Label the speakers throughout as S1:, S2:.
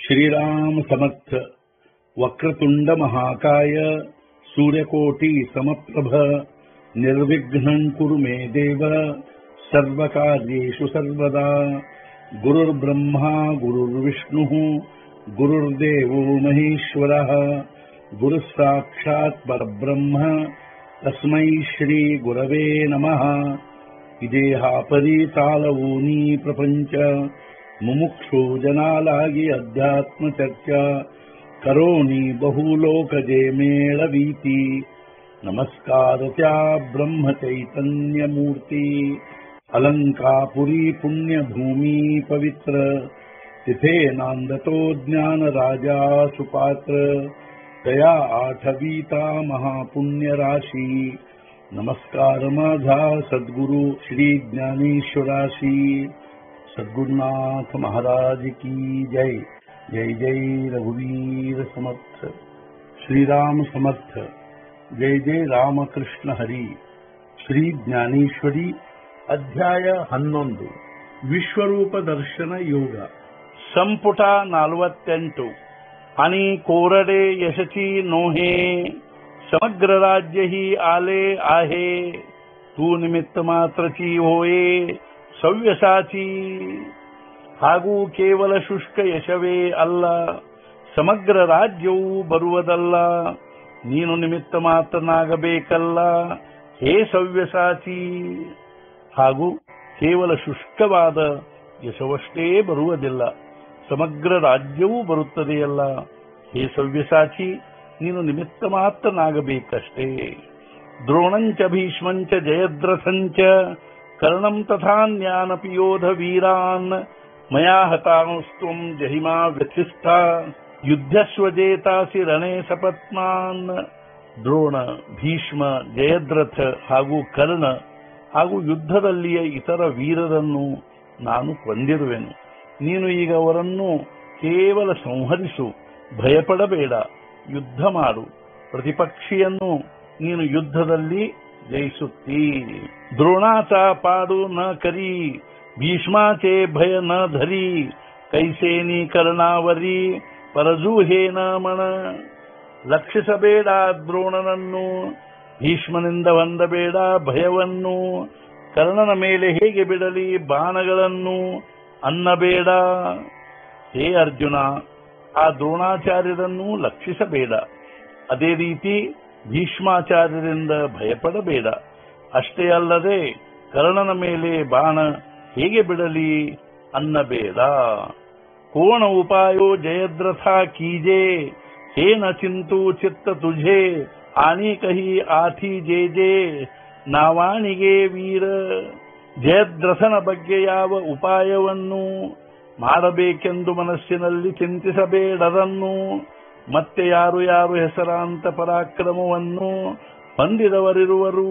S1: श्रीराम समर्थ वक्रतुंड महाकाय सूर्यकोटि समप्रभ निर्विघ्नं कुरु मे देव सर्वकार्येषु सर्वदा गुरुर्ब्रह्मा गुरुर्विष्णुः गुरुर्देवो महेश्वरः गुरुः साक्षात् परब्रह्म तस्मै श्रीगुरवे नमः ಇದೇಹಾಪರಿ ತಾಳವೂನಿ ಪ್ರಪಂಚ ಮುಮುಕ್ಷು ಜನಾಲಾಗಿ ಅಧ್ಯಾತ್ಮ ಚರ್ಚಾ ಕರೋನಿ ಬಹುಲೋಕಜೆ ಮೇಳವೀತಿ ನಮಸ್ಕಾರ ತ್ಯಾ ಬ್ರಹ್ಮ ಚೈತನ್ಯ ಮೂರ್ತಿ ಅಲಂಕಾಪುರಿ ಪುಣ್ಯ ಭೂಮಿ ಪವಿತ್ರ तिथे नांदतो ज्ञान राजा सुपात्र दया आठवीता महापुण्य राशी नमस्कार माझा सद्गुरु श्री ज्ञानेश्वराशी सद्गुरुनाथ महाराज की जय जय जय रघुवीर समर्थ श्रीराम समर्थ जय जय ರಾಮಕೃಷ್ಣ ಹರಿ ಶ್ರೀ ಜ್ಞಾನೇಶ್ವರಿ ಅಧ್ಯಾಯ ಹನ್ನೊಂದು ವಿಶ್ವರೂಪ ದರ್ಶನ ಯೋಗ ಸಂಪುಟ ನಲವತ್ತೆಂಟು आणि कोरडे यशची नोहे समग्र राज्य ही आले आहे तू निमित्त मात्रची होये ಸವ್ಯಸಾಚಿ ಹಾಗೂ ಕೇವಲ ಶುಷ್ಕ ಯಶವೇ ಅಲ್ಲ ಸಮಗ್ರ ರಾಜ್ಯವು ಬರುವುದಲ್ಲ ನೀನು ನಿಮಿತ್ತ ಮಾತ್ರನಾಗಬೇಕಲ್ಲ ಹೇ ಸವ್ಯಸಾಚಿ ಹಾಗೂ ಕೇವಲ ಶುಷ್ಕವಾದ ಯಶವಷ್ಟೇ ಬರುವುದಿಲ್ಲ ಸಮಗ್ರ ರಾಜ್ಯವೂ ಬರುತ್ತದೆಯಲ್ಲ ಹೇ ಸವ್ಯಸಾಚಿ ನೀನು ನಿಮಿತ್ತ ಮಾತ್ರನಾಗಬೇಕಷ್ಟೇ ದ್ರೋಣಂಚ ಭೀಷ್ಮಂಚ ಜಯದ್ರಥಂಚ ಕರ್ಣಂ ತಥಾನ್ಯಾನಪಿ ಯೋಧ ವೀರಾನ್ ಮಯಾ ಹತಾಂಸ್ತ್ವಂ ಜಹಿಮಾ ವ್ಯಥಿಷ್ಠ ಯುದ್ಧಸ್ವಜೇತಾಸಿ ರಣೇ ಸಪತ್ಮಾನ್ ದ್ರೋಣ ಭೀಷ್ಮ ಜಯದ್ರಥ ಹಾಗೂ ಕರ್ಣ ಹಾಗೂ ಯುದ್ಧದಲ್ಲಿಯ ಇತರ ವೀರರನ್ನು ನಾನು ಕೊಂದಿರುವೆನು ನೀನು ಈಗ ಅವರನ್ನು ಕೇವಲ ಸಂಹರಿಸು ಭಯಪಡಬೇಡ ಯುದ್ಧ ಮಾಡು ಪ್ರತಿಪಕ್ಷಿಯನ್ನು ನೀನು ಯುದ್ಧದಲ್ಲಿ ಜಯಿಸುತ್ತೀ ದ್ರೋಣಾಚ ಪಾಡು ನ ಕರಿ ಭೀಷ್ಮಾಚೆ ಭಯ ನ ಧರಿ ಕೈಸೇನಿ ಕರ್ಣಾವರಿ ಪರಜೂಹೇನ ಮಣ ಲಕ್ಷಿಸಬೇಡ ದ್ರೋಣನನ್ನು ಭೀಷ್ಮನಿಂದ ಹೊಂದಬೇಡ ಭಯವನ್ನು ಕರ್ಣನ ಮೇಲೆ ಹೇಗೆ ಬಿಡಲಿ ಬಾಣಗಳನ್ನು ಅನ್ನಬೇಡ ಹೇ ಅರ್ಜುನ ಆ ದ್ರೋಣಾಚಾರ್ಯರನ್ನು ಲಕ್ಷಿಸಬೇಡ ಅದೇ ರೀತಿ ಭೀಷ್ಮಾಚಾರ್ಯರಿಂದ ಭಯಪಡಬೇಡ ಅಷ್ಟೇ ಅಲ್ಲದೆ ಕರ್ಣನ ಮೇಲೆ ಬಾಣ ಹೇಗೆ ಬಿಡಲಿ ಅನ್ನಬೇಡ ಕೋಣ ಉಪಾಯೋ ಜಯದ್ರಥ ಕೀಜೆ ಹೇನ ಚಿಂತು ಚಿತ್ತ ತುझे ಆನಿ ಕಹಿ ಆಥಿ ಜೇ ಜೇ ನಾವಾಣಿಗೆ ವೀರ ಜಯದ್ರಥನ ಬಗ್ಗೆ ಯಾವ ಉಪಾಯವನ್ನು ಮಾಡಬೇಕೆಂದು ಮನಸ್ಸಿನಲ್ಲಿ ಚಿಂತಿಸಬೇಡದನ್ನು ಮತ್ತೆ ಯಾರು ಯಾರು ಹೆಸರಾಂತ ಪರಾಕ್ರಮವನ್ನು ಹೊಂದಿದವರಿರುವರು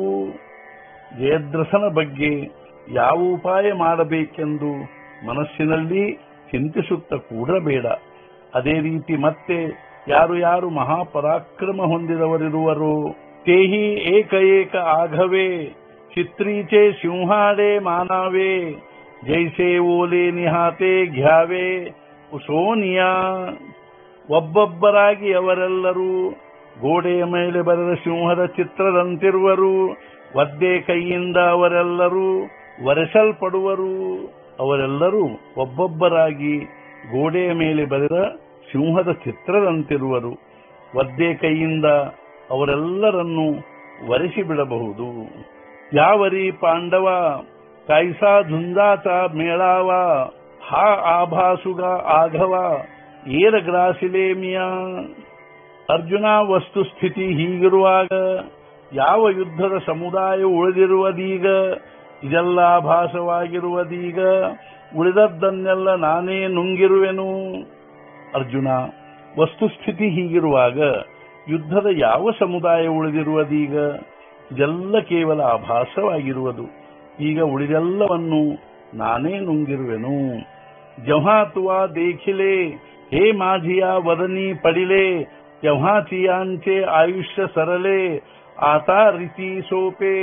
S1: ಜಯದ್ರಥನ ಬಗ್ಗೆ ಯಾವ ಉಪಾಯ ಮಾಡಬೇಕೆಂದು ಮನಸ್ಸಿನಲ್ಲಿ ಚಿಂತಿಸುತ್ತ ಕೂಡಬೇಡ ಅದೇ ರೀತಿ ಮತ್ತೆ ಯಾರು ಯಾರು ಮಹಾಪರಾಕ್ರಮ ಹೊಂದಿದವರಿರುವರು ತೇಹಿ ಏಕ ಏಕ ಆಘವೇ ಚಿತ್ರೀಚೆ ಸಿಂಹಾಡೆ ಮಾನಾವೆ ಜೈಸೆ ಓಲೆ ನಿಹಾತೆ ಘ್ಯಾವೆ ಉಸೋನಿಯಾ ಒಬ್ಬೊಬ್ಬರಾಗಿ ಅವರೆಲ್ಲರೂ ಗೋಡೆಯ ಮೇಲೆ ಬರೆದ ಸಿಂಹದ ಚಿತ್ರದಂತಿರುವರು ಒದ್ದೆ ಕೈಯಿಂದ ಅವರೆಲ್ಲರೂ ಒರೆಸಲ್ಪಡುವರು ಅವರೆಲ್ಲರೂ ಒಬ್ಬೊಬ್ಬರಾಗಿ ಗೋಡೆಯ ಮೇಲೆ ಬರೆದ ಸಿಂಹದ ಚಿತ್ರದಂತಿರುವರು ಒದ್ದೆ ಕೈಯಿಂದ ಅವರೆಲ್ಲರನ್ನು ಒರೆಸಿಬಿಡಬಹುದು ಯಾವರಿ ಪಾಂಡವ ಕಾಯ್ಸಾ ಧುಂದಾಚ ಮೇಳಾವ ಹಾ ಆಭಾಸುಗ ಆಘವ ಏರ ಗ್ರಾಸಿಲೇಮಿಯ ಅರ್ಜುನ ವಸ್ತುಸ್ಥಿತಿ ಹೀಗಿರುವಾಗ ಯಾವ ಯುದ್ಧದ ಸಮುದಾಯ ಉಳಿದಿರುವುದೀಗ ಇದೆಲ್ಲ ಆಭಾಸವಾಗಿರುವುದೀಗ ಉಳಿದದ್ದನ್ನೆಲ್ಲ ನಾನೇ ನುಂಗಿರುವೆನು ಅರ್ಜುನ ವಸ್ತುಸ್ಥಿತಿ ಹೀಗಿರುವಾಗ ಯುದ್ಧದ ಯಾವ ಸಮುದಾಯ ಉಳಿದಿರುವುದೀಗ ಇದೆಲ್ಲ ಕೇವಲ ಆಭಾಸವಾಗಿರುವುದು ಈಗ ಉಳಿದೆಲ್ಲವನ್ನು ನಾನೇ ನುಂಗಿರುವೆನು ಜಹಾತುವಾ ದೇಖಿಲೆ ಹೇ ಮಾಜಿಯ ವದನಿ ಪಡಿಲೆ ಜಹಾಚಿಯಾಂಚೆ ಆಯುಷ್ಯ ಸರಳೆ ಆತಾ ರೀತಿ ಸೋಪೆ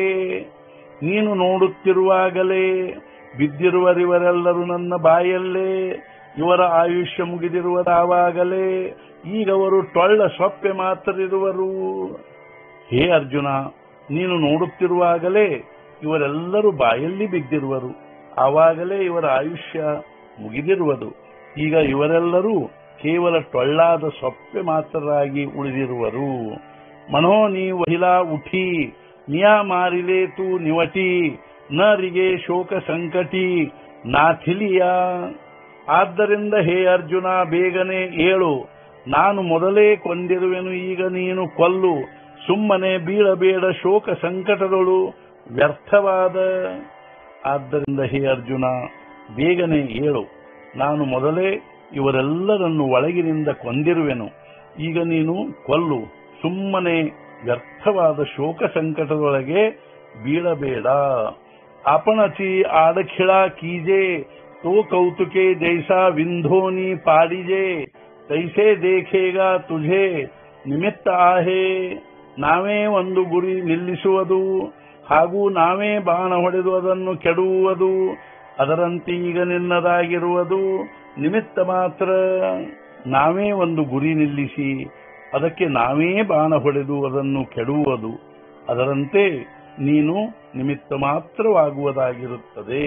S1: ನೀನು ನೋಡುತ್ತಿರುವಾಗಲೇ ಬಿದ್ದಿರುವರಿವರೆಲ್ಲರೂ ನನ್ನ ಬಾಯಲ್ಲೇ ಇವರ ಆಯುಷ್ಯ ಮುಗಿದಿರುವುದಾವಾಗಲೇ ಈಗ ಅವರು ಟೊಳ್ಳ ಸೊಪ್ಪೆ ಮಾತ್ರ ಇರುವರು ಹೇ ಅರ್ಜುನ ನೀನು ನೋಡುತ್ತಿರುವಾಗಲೇ ಇವರೆಲ್ಲರೂ ಬಾಯಲ್ಲಿ ಬಿದ್ದಿರುವರು ಆವಾಗಲೇ ಇವರ ಆಯುಷ್ಯ ಮುಗಿದಿರುವುದು ಈಗ ಇವರೆಲ್ಲರೂ ಕೇವಲ ಟೊಳ್ಳಾದ ಸೊಪ್ಪೆ ಮಾತ್ರರಾಗಿ ಉಳಿದಿರುವರು ಮನೋ ನೀ ವಹಿಲಾ ಉಠಿ ನಿಯಾ ಮಾರಿಲೆ ತು ನಿವಟಿ ನರಿಗೆ ಶೋಕ ಸಂಕಟಿ ನಾಥಿಲಿಯ ಆದ್ದರಿಂದ ಹೇ ಅರ್ಜುನ ಬೇಗನೆ ಏಳು ನಾನು ಮೊದಲೇ ಕೊಂದಿರುವೆನು ಈಗ ನೀನು ಕೊಲ್ಲು ಸುಮ್ಮನೆ ಬೀಳಬೇಡ ಶೋಕ ಸಂಕಟದಳು ವ್ಯರ್ಥವಾದ ಆದ್ದರಿಂದ ಹೇ ಅರ್ಜುನ ಬೇಗನೆ ಏಳು ನಾನು ಮೊದಲೇ ಇವರೆಲ್ಲರನ್ನು ಒಳಗಿನಿಂದ ಕೊಂದಿರುವೆನು ಈಗ ನೀನು ಕೊಲ್ಲು ಸುಮ್ಮನೆ ವ್ಯರ್ಥವಾದ ಶೋಕ ಸಂಕಟದೊಳಗೆ ಬೀಳಬೇಡ आपणची आडखिळा कीजे तो कौतुके जैसा विंधोनी पाडिजे तैसे ದೇಖೇಗ ತುझे ನಿಮಿತ್ತ ಆಹೆ ನಾವೇ ಒಂದು ಗುರಿ ನಿಲ್ಲಿಸುವುದು ಹಾಗೂ ನಾವೇ ಬಾಣ ಹೊಡೆದು ಅದನ್ನು ಕೆಡುವುದು ಅದರಂತೆ ಈಗ ನಿನ್ನದಾಗಿರುವುದು ನಿಮಿತ್ತ ಮಾತ್ರ ನಾವೇ ಒಂದು ಗುರಿ ನಿಲ್ಲಿಸಿ ಅದಕ್ಕೆ ನಾವೇ ಬಾಣ ಹೊಡೆದು ಅದನ್ನು ಕೆಡುವುದು ಅದರಂತೆ ನೀನು ನಿಮಿತ್ತ ಮಾತ್ರವಾಗುವುದಾಗಿರುತ್ತದೆ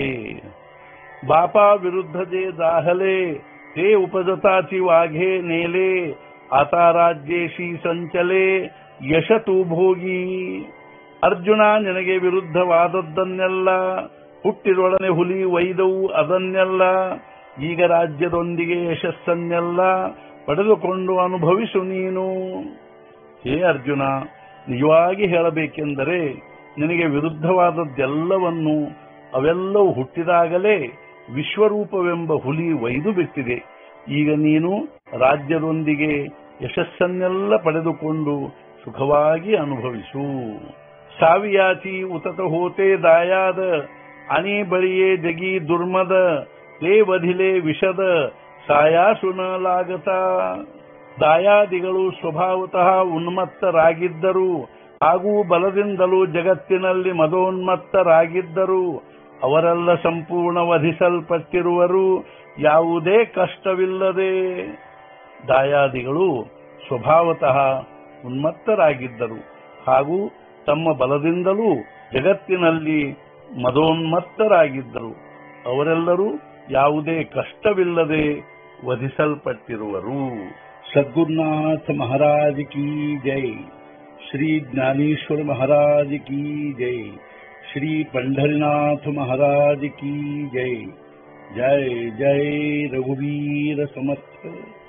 S1: ಬಾಪ ವಿರುದ್ಧ ಜೇ ದಾಹಲೆ ते उपजताची वाघे नेले आता ರಾಜ್ಯೇಶಿ ಸಂಚಲೆ ಯಶತು ಭೋಗಿ ಅರ್ಜುನ ನಿನಗೆ ವಿರುದ್ಧವಾದದ್ದನ್ನೆಲ್ಲ ಹುಟ್ಟಿದೊಡನೆ ಹುಲಿ ಒಯ್ದವು ಅದನ್ನೆಲ್ಲ ಈಗ ರಾಜ್ಯದೊಂದಿಗೆ ಯಶಸ್ಸನ್ನೆಲ್ಲ ಪಡೆದುಕೊಂಡು ಅನುಭವಿಸು ನೀನು ಹೇ ಅರ್ಜುನ ನಿಜವಾಗಿ ಹೇಳಬೇಕೆಂದರೆ ನಿನಗೆ ವಿರುದ್ಧವಾದದ್ದೆಲ್ಲವನ್ನು ಅವೆಲ್ಲವೂ ಹುಟ್ಟಿದಾಗಲೇ ವಿಶ್ವರೂಪವೆಂಬ ಹುಲಿ ಒಯ್ದು ಬಿಟ್ಟಿದೆ ಈಗ ನೀನು ರಾಜ್ಯದೊಂದಿಗೆ ಯಶಸ್ಸನ್ನೆಲ್ಲ ಪಡೆದುಕೊಂಡು ಸುಖವಾಗಿ ಅನುಭವಿಸು ಸಾವಿಯಾಚಿ ಉತತ ಹೋತೆ ದಾಯಾದ ಅಣಿ ಬಳಿಯೇ ಜಗಿ ದುರ್ಮದ ತೇ ವಧಿಲೆ ವಿಷದ ಸಾಯಾಸುನ ಲಾಗತ ದಾಯಾದಿಗಳು ಸ್ವಭಾವತಃ ಉನ್ಮತ್ತರಾಗಿದ್ದರು ಹಾಗೂ ಬಲದಿಂದಲೂ ಜಗತ್ತಿನಲ್ಲಿ ಮದೋನ್ಮತ್ತರಾಗಿದ್ದರು ಅವರೆಲ್ಲ ಸಂಪೂರ್ಣ ವಧಿಸಲ್ಪಟ್ಟಿರುವರು ಯಾವುದೇ ಕಷ್ಟವಿಲ್ಲದೆ ದಾಯಾದಿಗಳು ಸ್ವಭಾವತಃ ಉನ್ಮತ್ತರಾಗಿದ್ದರು ಹಾಗೂ ತಮ್ಮ ಬಲದಿಂದಲೂ ಜಗತ್ತಿನಲ್ಲಿ ಮದೋನ್ಮತ್ತರಾಗಿದ್ದರು ಅವರೆಲ್ಲರೂ ಯಾವುದೇ ಕಷ್ಟವಿಲ್ಲದೆ ವಧಿಸಲ್ಪಟ್ಟಿರುವರು ಸದ್ಗುರುನಾಥ ಮಹಾರಾಜ್ ಕಿ ಜೈ ಶ್ರೀ ಜ್ಞಾನೇಶ್ವರ ಮಹಾರಾಜ್ ಕಿ ಜೈ श्री पंढरीनाथ महाराज की जय जय जय रघुवीर समर्थ